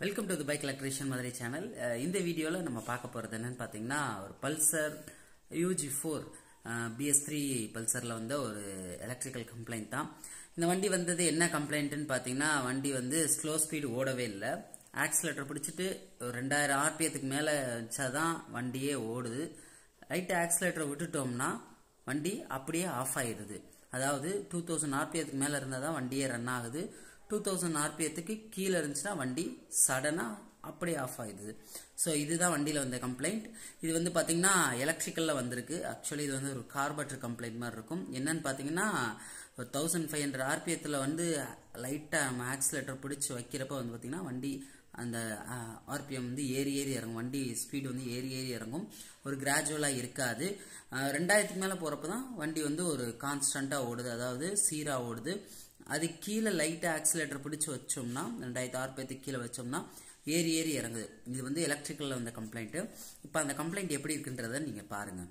welcome to the bike electrician Madurai channel இந்த வீடியோவில் நம்ம பார்க்க போகிறது என்னன்னு பார்த்தீங்கன்னா ஒரு Pulsar UG four BS three பல்சரில் வந்து ஒரு எலக்ட்ரிக்கல் கம்ப்ளைண்ட் தான் இந்த வண்டி வந்தது என்ன கம்ப்ளைண்ட்டுன்னு பார்த்தீங்கன்னா வண்டி வந்து ஸ்லோ ஸ்பீடு ஓடவே இல்லை ஆக்சிலேட்டர் பிடிச்சிட்டு ஒரு ரெண்டாயிரம் ஆர்பிஎத்துக்கு மேலே வச்சாதான் வண்டியே ஓடுது லைட் ஆக்சிலேட்டரை விட்டுட்டோம்னா வண்டி அப்படியே ஆஃப் ஆயிடுது அதாவது டூ தௌசண்ட் ஆர்பிஎத்துக்கு மேலே இருந்தால் தான் வண்டியே ரன் ஆகுது டூ தௌசண்ட் ஆர்பிஎத்துக்கு கீழே இருந்துச்சுன்னா வண்டி சடனாக அப்படியே ஆஃப் ஆயிடுது ஸோ இதுதான் வண்டியில் வந்த கம்ப்ளைண்ட் இது வந்து பார்த்தீங்கன்னா எலக்ட்ரிக்கலில் வந்திருக்கு ஆக்சுவலி இது வந்து ஒரு கார்பரேட்டர் கம்ப்ளைண்ட் மாதிரி இருக்கும் என்னன்னு பார்த்தீங்கன்னா ஒரு தௌசண்ட் ஃபைவ் ஹண்ட்ரட் ஆர்பிஎத்தில் வந்து லைட்டாக நம்ம ஆக்சிலேட்டர் பிடிச்சி வைக்கிறப்ப வந்து பார்த்தீங்கன்னா வண்டி அந்த ஆர்பிஎம் வந்து ஏறி ஏறி இறங்கும் வண்டி ஸ்பீடு வந்து ஏறி ஏறி இறங்கும் ஒரு கிராஜுவலாக இருக்காது ரெண்டாயிரத்துக்கு மேலே போகிறப்ப தான் வண்டி வந்து ஒரு கான்ஸ்டண்ட்டாக ஓடுது அதாவது சீராக ஓடுது அது கீழே லைட்டாக ஆக்சிலேட்டர் பிடிச்சி வச்சோம்னா ரெண்டாயிரத்து ஆர்பிஎத்துக்கு கீழே வச்சோம்னா ஏறி ஏறி இறங்குது இது வந்து எலக்ட்ரிக்கலில் வந்த கம்ப்ளைண்ட்டு இப்போ அந்த கம்ப்ளைண்ட் எப்படி இருக்குன்றதை நீங்கள் பாருங்கள்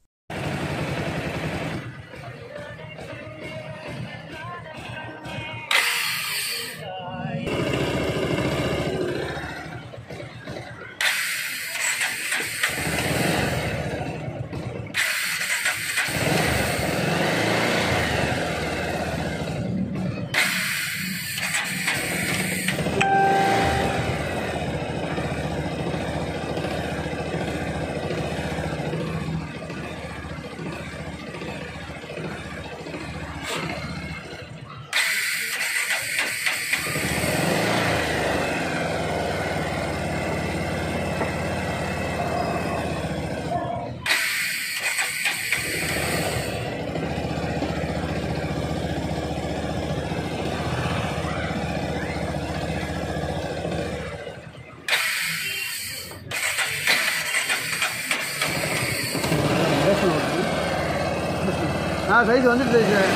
ஆ சைஸ் வந்துட்டு சார்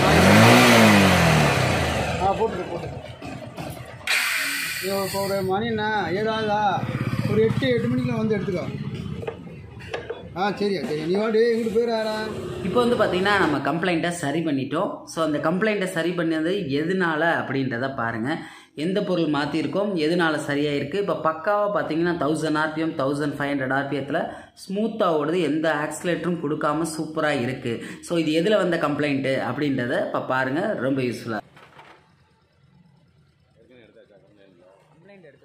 ஆ போட்டுரு போட்டுரு இப்போ ஒரு மணிண்ணா ஏழாவதா ஒரு எட்டு எட்டு மணிக்கு வந்து எடுத்துக்கோ ஆ சரியா சரி நீ வாடி எங்கிட்டு போயிடாரா இப்போ வந்து பார்த்தீங்கன்னா நம்ம கம்ப்ளைண்ட்டை சரி பண்ணிட்டோம் ஸோ அந்த கம்ப்ளைண்ட்டை சரி பண்ணது எதனால அப்படின்றத பாருங்கள் எந்த பொருள் மாற்றிருக்கோம் எதனால சரியாயிருக்கு இப்போ பக்காவாக பார்த்தீங்கன்னா thousand RPM thousand five hundred ஆர்பிஎத்தில் ஸ்மூத்தாக ஓடுது எந்த ஆக்சிலேட்டரும் கொடுக்காம சூப்பராக இருக்குது ஸோ இது எதில் வந்த கம்ப்ளைண்ட்டு அப்படின்றத இப்போ பாருங்கள் ரொம்ப யூஸ்ஃபுல்லாக கம்ப்ளைண்ட் எடுத்து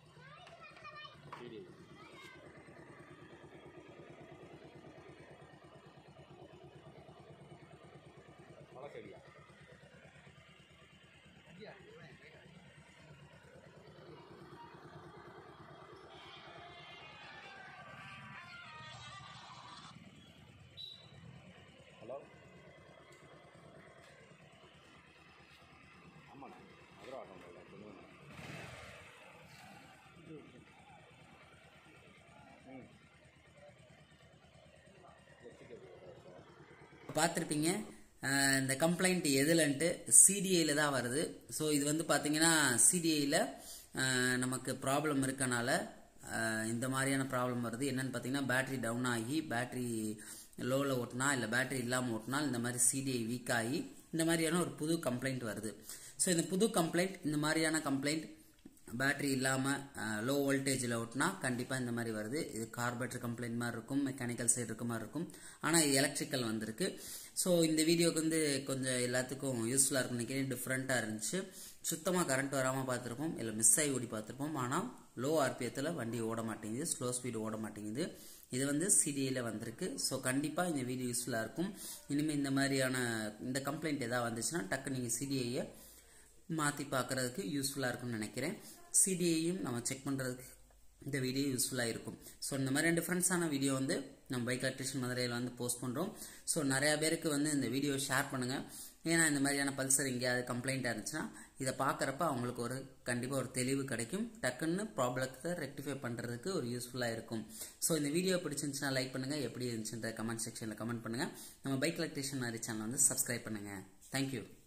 பார்த்துருப்பீங்க இந்த கம்ப்ளைண்ட் எதுலன்ட்டு சிடிஐயில் தான் வருது ஸோ இது வந்து பார்த்தீங்கன்னா சிடிஐயில் நமக்கு ப்ராப்ளம் இருக்கனால இந்த மாதிரியான ப்ராப்ளம் வருது என்னன்னு பார்த்தீங்கன்னா பேட்டரி டவுன் ஆகி பேட்டரி லோவில் ஓட்டினா இல்லை பேட்டரி இல்லாமல் ஓட்டினா இந்த மாதிரி சிடிஐ வீக் ஆகி இந்த மாதிரியான ஒரு புது கம்ப்ளைண்ட் வருது ஸோ இந்த புது கம்ப்ளைண்ட் இந்த மாதிரியான கம்ப்ளைண்ட் பேட்டரி இல்லாமல் லோ வோல்டேஜில் ஓட்டினா கண்டிப்பாக இந்த மாதிரி வருது இது கார்பரேட்டர் கம்ப்ளைண்ட் மாதிரி இருக்கும் மெக்கானிக்கல் சைடு இருக்க மாதிரி இருக்கும் ஆனால் இது எலக்ட்ரிக்கல் வந்திருக்கு ஸோ இந்த வீடியோக்கு வந்து கொஞ்சம் எல்லாத்துக்கும் யூஸ்ஃபுல்லாக இருக்கும் நினைக்கிறேன் டிஃப்ரெண்ட்டாக இருந்துச்சு சுத்தமாக கரண்ட் வராமல் பார்த்துருப்போம் இல்லை மிஸ் ஆகி ஓடி பார்த்துருப்போம் ஆனால் லோ ஆர்பிஎத்தில் வண்டி ஓட மாட்டேங்குது ஸ்லோ ஸ்பீடு ஓட மாட்டேங்குது இது வந்து சிடிஐயில் வந்திருக்கு ஸோ கண்டிப்பாக இந்த வீடியோ யூஸ்ஃபுல்லாக இருக்கும் இனிமேல் இந்த மாதிரியான இந்த கம்ப்ளைண்ட் எதாவது வந்துச்சுன்னா டக்கு நீங்கள் சிடிஐயை மாற்றி பார்க்குறதுக்கு யூஸ்ஃபுல்லாக இருக்கும்னு நினைக்கிறேன் சிடிஐயும் நம்ம செக் பண்ணுறதுக்கு இந்த வீடியோ யூஸ்ஃபுல்லாக இருக்கும் ஸோ இந்த மாதிரி டிஃப்ரெண்ட்ஸான வீடியோ வந்து நம்ம பைக் எலக்ட்ரிஷன் மதுரையில் வந்து போஸ்ட் பண்ணுறோம் ஸோ நிறையா பேருக்கு வந்து இந்த வீடியோ ஷேர் பண்ணுங்கள் ஏன்னா இந்த மாதிரியான பல்சர் எங்கேயாவது கம்ப்ளைண்ட்டாக இருந்துச்சுன்னா இதை பார்க்குறப்ப அவங்களுக்கு ஒரு கண்டிப்பாக ஒரு தெளிவு கிடைக்கும் டக்குன்னு ப்ராப்ளத்தை ரெக்டிஃபை பண்ணுறதுக்கு ஒரு யூஸ்ஃபுல்லாக இருக்கும் ஸோ இந்த வீடியோ பிடிச்சிருந்துச்சுன்னா லைக் பண்ணுங்கள் எப்படி இருந்துச்சுன்ற கமெண்ட் செக்ஷனில் கமெண்ட் பண்ணுங்கள் நம்ம பைக் எலக்ட்ரிஷன் மாதிரி சேனல் வந்து சப்ஸ்கிரைப் பண்ணுங்கள் தேங்க்யூ